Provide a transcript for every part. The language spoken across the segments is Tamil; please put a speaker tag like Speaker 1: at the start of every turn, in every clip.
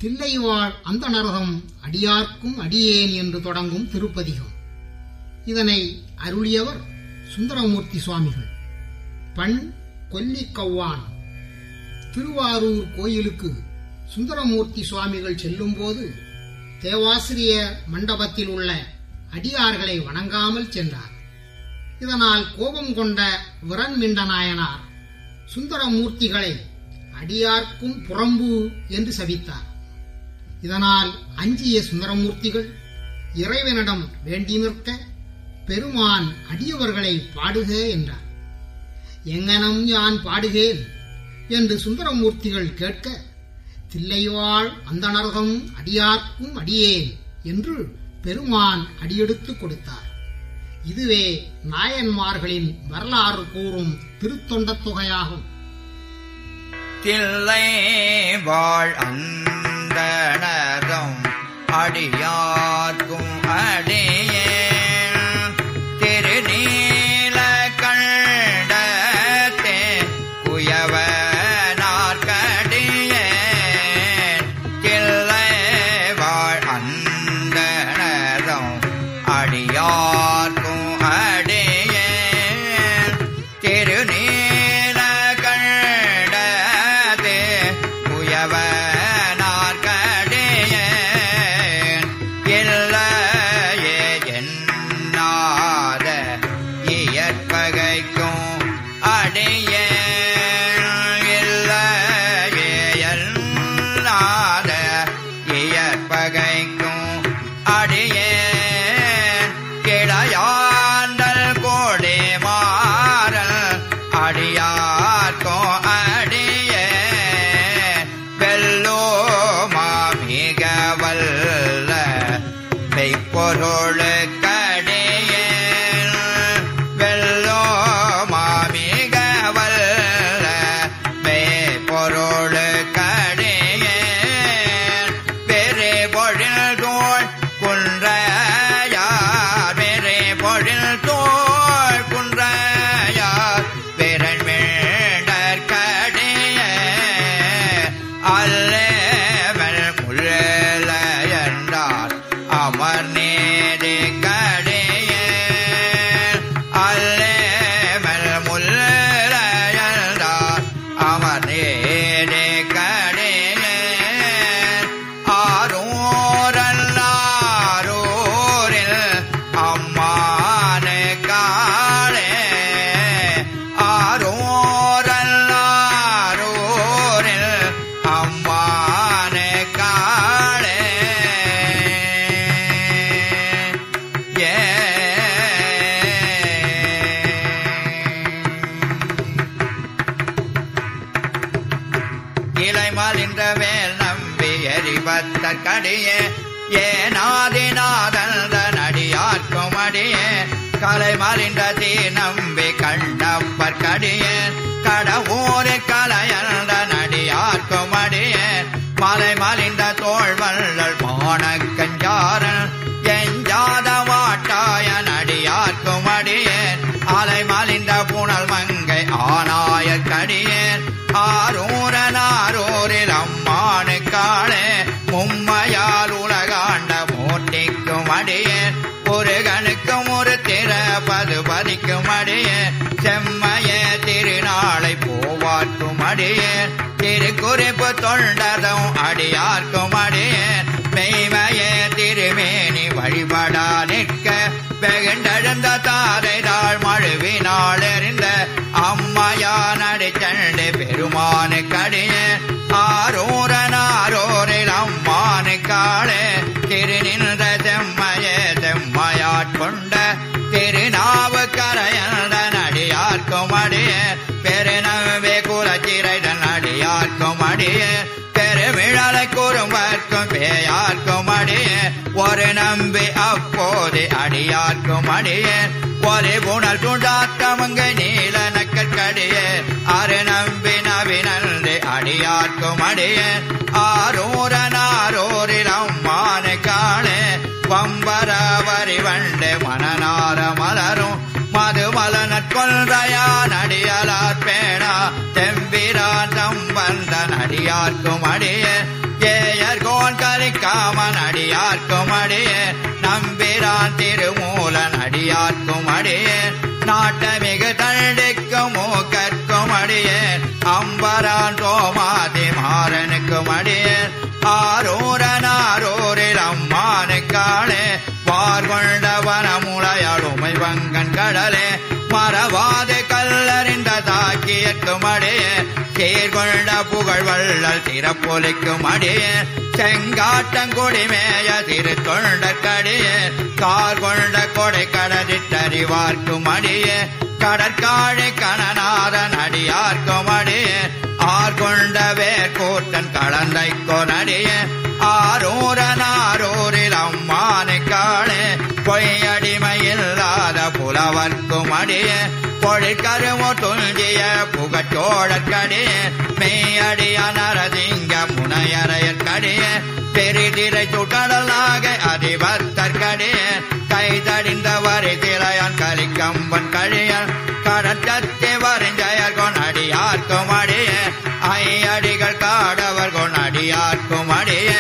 Speaker 1: தில்லைவாழ் அந்த நரகம் அடியார்க்கும் அடியேன் என்று தொடங்கும் திருப்பதிகம் இதனை அருளியவர் சுந்தரமூர்த்தி சுவாமிகள் பண் கொல்லிக்கவ்வான் திருவாரூர் கோயிலுக்கு சுந்தரமூர்த்தி சுவாமிகள் செல்லும்போது தேவாசிரிய மண்டபத்தில் உள்ள அடியார்களை வணங்காமல் சென்றார் இதனால் கோபம் கொண்ட விரண்மிண்ட நாயனார் சுந்தரமூர்த்திகளை அடியார்க்கும் புறம்பு என்று சபித்தார் இதனால் அஞ்சிய சுந்தரமூர்த்திகள் இறைவனிடம் வேண்டி நிற்க பெருமான் அடியவர்களை பாடுக என்றார் எங்கனம் யான் பாடுகேன் என்று சுந்தரமூர்த்திகள் கேட்க தில்லைவாழ் அந்த நரகம் அடியார்க்கும் அடியேன் என்று பெருமான் அடியெடுத்துக் கொடுத்தார் இதுவே நாயன்மார்களின் வரலாறு கூறும் திருத்தொண்டத் தொகையாகும்
Speaker 2: தில்லை வாழ் அந்தனதும் அடியார்க்கும் அடியே திருநீல கண்டத்தே குயவனார்க்கடியே தில்லை வாழ் அந்தனதும் அடியார்க்கும் அடியே திருநீல கண்டதே குயவனார்க்கடியே இல்லையே என்னாத இயற்பகைக்கும் அடியே இல்லையே என்னாத இயற்பகைக்கும் அடியே கிளையாண்டல் கோடி மாறல் அடியார்க்கும் அடியே வெல்லோ மாமிக வல்ல மெய்ப்பொருளுக்கடியே வெல்லோ மாமிக வல்ல மெய்ப்பொருளுக்கடியே பெரு பொழில் தோள் குன்றையார் பெரு பொழில் தோள் குன்றையார் விரல் மீண்டற்கடியே அல்லேவல் முள்ள என்றார் அமர் நேரே கடியே அல்லேவல் முள்ள என்றார் அமர் நேரே கடியே ஆரோரல்லாரோரில் அம்மானு காளே ஆரோரல்லாரோரில் அம்மானு காளே ஏ இலைமலின்ற வேல் நம்பி எரிபத்தர் கடியே ஏனாதிநாதந்த நடியார்க்கும் அடியே கலைமலின்ற தீ நம்பி கண்டப்பர் கடியே கடவுரு கலையந்த நடியார்க்கும் அடியே மலை மலிந்த தோல் வள்ளல் மானக்கஞ்சாரன் எஞ்சாத வாட்டாய நடியார்க்கும் அடியேன் அலை மலிந்த புனல் மங்கை ஆனாய கடியேன் ஆரூரனாரூரில் அம்மானு காளே மும்மையால் உலகாண்ட மூர்த்திக்கும் அடியேன் ஒரு கணுக்கும் ஒரு திற பதுபதிக்கும் அடியேன் செம்மைய திருநாளை போவார்க்கும் அடியேன் திருக்குறிப்பு தொண்டதும் அடியார்க்கும் அடியேன் மெய்மைய திருமேனி வழிபடா நிற்க வெகுண்டெழுந்த தாரை தாழ் மழுவினாள் எறிந்த அம்மையான் அடிச்சண்டு பெருமானு கடியே ஆரோரனாரோரில் அம்மானு காளே திருநின்ற செம்மைய செம்மையாட்கொண்ட திருநாவு கரையந்த நடியார்க்கும் அடியே பெருநவே குலச்சிறைதன் அடியார்க்கும் அடியே பெருமிழலை குறும்பர்க்கும் பேயார்க்கும் அடியே ஒரு நம்பி அப்போது அடியார்க்கும் அடியே ஒரு புனல் துண்டாத்தமங்கை நீல நக்கற்கடியே அரு நம்பி நவினல்து அடியார்க்கும் அடியே ஆரூரனாரோரில் அம்மானு காணே பம்பரவரி வண்டு மனநார மலரும் மதுமல நற்கொன்றையான் அடியலார் பேணா தெம்பிரான் தம்பந்த நடியார்க்கும் அடியே ஏயர்கோன் கலிக்காமன் அடியார்க்கும் அடியே நம்பிரான் திருமூலன் அடியார்க்கும் அடியே நாட்டமிகு தண்டிக்கும் மூக்கற்கும் அடியேன் அம்பரான் தோமாதி மாறனுக்கும் அடியேன் ஆரூரன் ஆரூரில் அம்மானுக்காளே பார்கொண்ட வனமுளையாளுமை வங்கன் கடலே மறவாது கல்லறிந்த தாக்கியற்கும் அடியே சீர்கொண்ட புகழ் வள்ளல் திறப்பொலிக்கும் அடியே செங்காட்டங்குடிமேய திரு தொண்டற்கடியே கார் கொண்ட கொடை கடலிட்டறிவார்க்கும் அடியே கடற்காழி கணநாதன் அடியார்க்கும் அடியே ஆர் கொண்ட வேர்கூட்டன் கலந்தை கொனடியே ஆரூரன் ஆரூரில் அம்மானை காணே பொய்யடிமையில்லாத புலவர்க்கும் அடியே பொழிற்கருமோ துஞ்சிய புகச்சோழற்கடியே மெய்யடிய நரதிங்க முனையறையற்கடியே பெரிதிரை சுடலாக அதிபர்த்தற்கடியே கைதடிந்த வரி திரையான் கலிக்கம்பன் கழியன் கடற்றத்தை வரிஞ்சயர் கொண்டடியார்க்கும் அடியே ஐயடிகள் காடவர் கொண்டடியார்க்கும் அடியே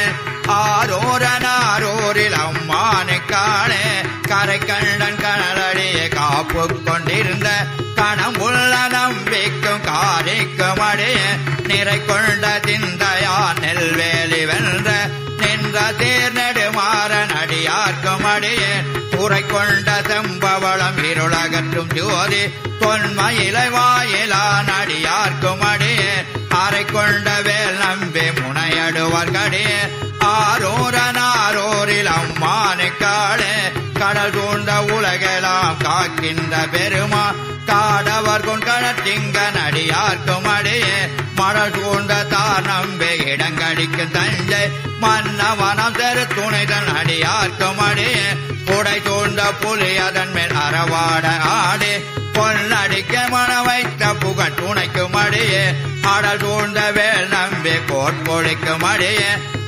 Speaker 2: ஆரோரன் ஆரோரில் அம்மானை காணே கரை கண்டன் கனலடியே காப்பு கொண்டிருந்த கணமுள்ள நம்பிக்கும் காரிக்கும் அடியே நிறை கொண்ட திந்தையா நெல்வேலி வென்ற நின்ற தேர் நெடுமாறன் அடியார்க்கும் அடியே துறை கொண்ட செம்பவளம் இருளகற்றும் ஜோதி தொன்மயிலை வாயிலான் அடியார்க்கும் அடியே அறை கொண்ட வேல் நம்பி முனையடுவார்கடியே ஆரோரன் ஆரோரில் அம்மானை காடே கடல் சூழ்ந்த உலகெல்லாம் காக்கின்ற பெருமா காடவர் கொண்கடத்திங்க நடியார்க்கும் அடியே மழல் சூழ்ந்த தார் நம்பி இடங்கடிக்கும் தஞ்சை மன்னவனம் தெரு துணைதன் அடியார்க்கும் அடியே புடை சூழ்ந்த புலி அதன் மேல் அறவாட ஆடி பொன்னடிக்க மன வைத்த புகழ் துணைக்கும் அடியே அடல் சூழ்ந்த வேல் நம்பி கோட்பொழிக்கும் அடியே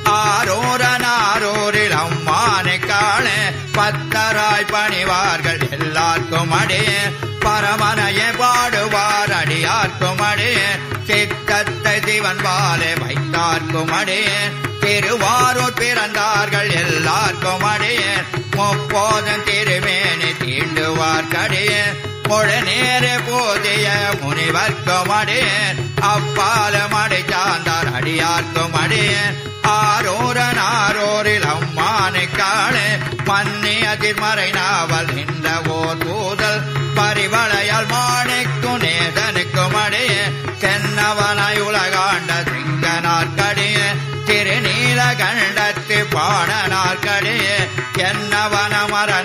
Speaker 2: ஆரோரன் ஆரோரில் அம்மானை காணே பத்தராய் பணிவார்கள் எல்லாருக்கும் அடியே பரமனையே பாடுவார் அடியார்க்கும் அடியே சித்தத்தை சிவன் பாலே வைத்தார்க்கும் அடியே திருவாரூர் பிறந்தார்கள் எல்லாருக்கும் அடியே முப்போதும் திருமேனி தீண்டுவார் கடியே முழு நேரு போதிய முனிவர்க்கும் அடியே அப்பாலும் அடி சார்ந்தார் அடியார்க்கும் அடியே ஆரோரன் ஆரோரில் அம்மானை காணே மன்னி அதிர்மறை நாவல் நின்ற ஓர் தூதல் பரிவளையால் மாணிக்கும் நேதனுக்கும் அடியே தென்னவனாய் உலகாண்ட சிங்கனார்கடியே திருநீல கண்டத்து பாடனார்கடியே என்னவன மர